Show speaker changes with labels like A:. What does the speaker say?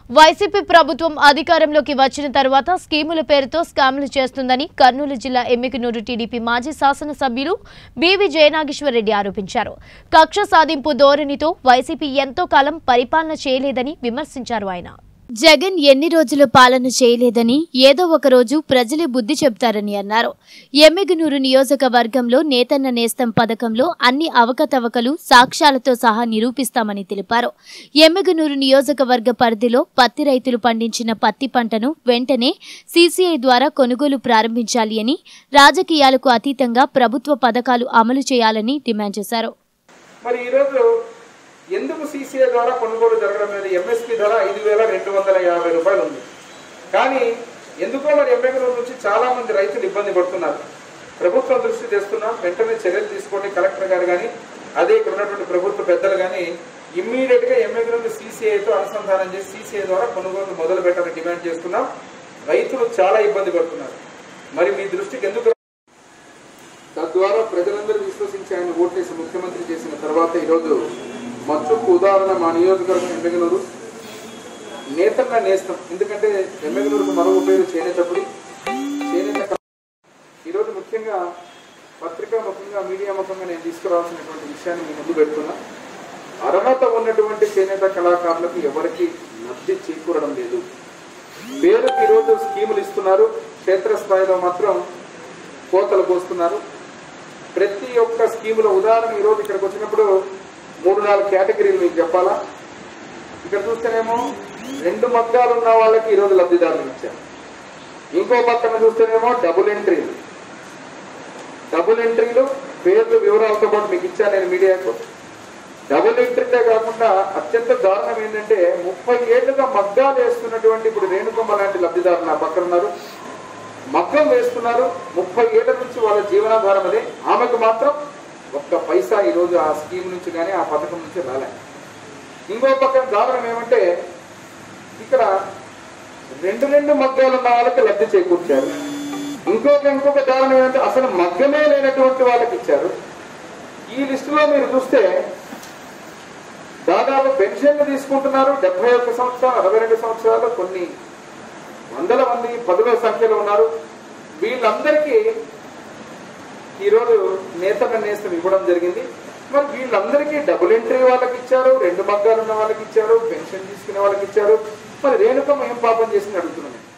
A: YCP ప్రభుత్వం అధికారంలోకి వచ్చిన తర్వాత స్కీముల పేరుతో స్కామ్లు చేస్తుందని కర్నూలు జిల్లా ఎమ్మికనూరు టీడీపీ మాజీ శాసనసభ్యులు బీవీ జయనాగేశ్వరరెడ్డి ఆరోపించారు కక్ష సాధింపు ధోరణితో వైసీపీ ఎంతో కాలం పరిపాలన చేయలేదని విమర్శించారు ఆయన జగన్ ఎన్ని రోజులు పాలన చేయలేదని ఏదో ఒక రోజు ప్రజలే బుద్ధి చెప్తారని అన్నారు ఎమ్మిగనూరు నియోజకవర్గంలో నేతన్న నేస్తం పథకంలో అన్ని అవకతవకలు సాక్ష్యాలతో సహా నిరూపిస్తామని తెలిపారు ఎమ్మిగనూరు నియోజకవర్గ పరిధిలో పత్తి రైతులు పండించిన పత్తి పంటను వెంటనే సీసీఐ ద్వారా కొనుగోలు ప్రారంభించాలి అని రాజకీయాలకు అతీతంగా ప్రభుత్వ పథకాలు అమలు చేయాలని డిమాండ్ చేశారు
B: మరి ఈరోజు ఎందుకు సీసీఏ ద్వారా కొనుగోలు జరగడం లేదు ఎంఎస్పి ధర ఐదు వేల రెండు వందల యాభై రూపాయలు ఉంది కానీ ఎందుకో మరి ఎంఎగ్రూరు నుంచి చాలా మంది రైతులు ఇబ్బంది పడుతున్నారు ప్రభుత్వం దృష్టి తెస్తున్నాం వెంటనే చర్యలు తీసుకోండి కలెక్టర్ గారు కానీ అదే ఇక్కడ ఉన్నటువంటి ప్రభుత్వ పెద్దలు కానీ ఇమ్మీడియట్ గా ఎంఎగ్రూరు సీసీఐతో అనుసంధానం చేసి సీసీఐ ద్వారా కొనుగోలు మొదలు పెట్టాలని డిమాండ్ చేస్తున్నాం రైతులు చాలా ఇబ్బంది పడుతున్నారు మరి మీ దృష్టికి ఎందుకు తద్వారా ప్రజలందరూ విశ్వసించి ఆయన ఓట్లేసి ముఖ్యమంత్రి చేసిన తర్వాత ఈరోజు మచ్చుకు ఉదాహరణ మా నియోజకవర్గం ఎమ్మెగనూరు నేతన్న నేస్తం ఎందుకంటే ఎమ్మెగనూరుకు మరొక పేరు చేనేతపుడి చేనేత క- ఈరోజు ముఖ్యంగా పత్రికా ముఖంగా మీడియా ముఖంగా నేను తీసుకురావాల్సినటువంటి విషయాన్ని మీ ముందు పెడుతున్నా అర్హత ఉన్నటువంటి చేనేత కళాకారులకు ఎవరికి లబ్ధి చేకూరడం లేదు పేరుకి ఈరోజు స్కీములు ఇస్తున్నారు క్షేత్రస్థాయిలో మాత్రం కోతలు కోస్తున్నారు ప్రతి ఒక్క స్కీముల ఉదాహరణ ఈరోజు ఇక్కడికి వచ్చినప్పుడు మూడు నాలుగు కేటగిరీలు మీకు చెప్పాలా ఇక్కడ చూస్తేనేమో రెండు మగ్గాలు ఉన్న వాళ్ళకి ఈరోజు లబ్ధిదారులు ఇచ్చారు ఇంకో పక్కన చూస్తేనేమో డబుల్ ఎంట్రీలు డబుల్ ఎంట్రీలు పేర్లు వివరాలతో పాటు మీకు ఇచ్చాను నేను మీడియాకు డబుల్ ఎంట్రీలే కాకుండా అత్యంత దారుణం ఏంటంటే ముప్పై ఏళ్లుగా మగ్గాలు వేస్తున్నటువంటి ఇప్పుడు రేణుకొమ్మ లాంటి లబ్ధిదారులు నా పక్కన ఉన్నారు మగ్గం వేస్తున్నారు ముప్పై ఏళ్ల నుంచి వాళ్ళ జీవనాధారం అదే ఆమెకు మాత్రం ఒక్క పైసా ఈరోజు ఆ స్కీమ్ నుంచి కానీ ఆ పథకం నుంచి రాలే ఇంకో పక్కన దారుణం ఏమంటే ఇక్కడ రెండు రెండు మగ్గాలు ఉన్న వాళ్ళకి లబ్ధి చేకూర్చారు ఇంకొక ఇంకొక దారుణం ఏంటంటే అసలు మగ్గమే లేనటువంటి వాళ్ళకి ఇచ్చారు ఈ లిస్టులో మీరు చూస్తే దాదాపు పెన్షన్లు తీసుకుంటున్నారు డెబ్బై ఒక్క సంవత్సరాలు అరవై రెండు సంవత్సరాలు కొన్ని వందల మంది పదుల సంఖ్యలో ఉన్నారు వీళ్ళందరికీ ఈరోజు నేతన్న నేస్తం ఇవ్వడం జరిగింది మరి వీళ్ళందరికీ డబుల్ ఎంట్రీ వాళ్ళకి ఇచ్చారు రెండు మగ్గాలు ఉన్న వాళ్ళకి ఇచ్చారు పెన్షన్ తీసుకునే వాళ్ళకి ఇచ్చారు మరి రేణుకమ్మ ఏం పాపం చేసింది అడుగుతున్నాను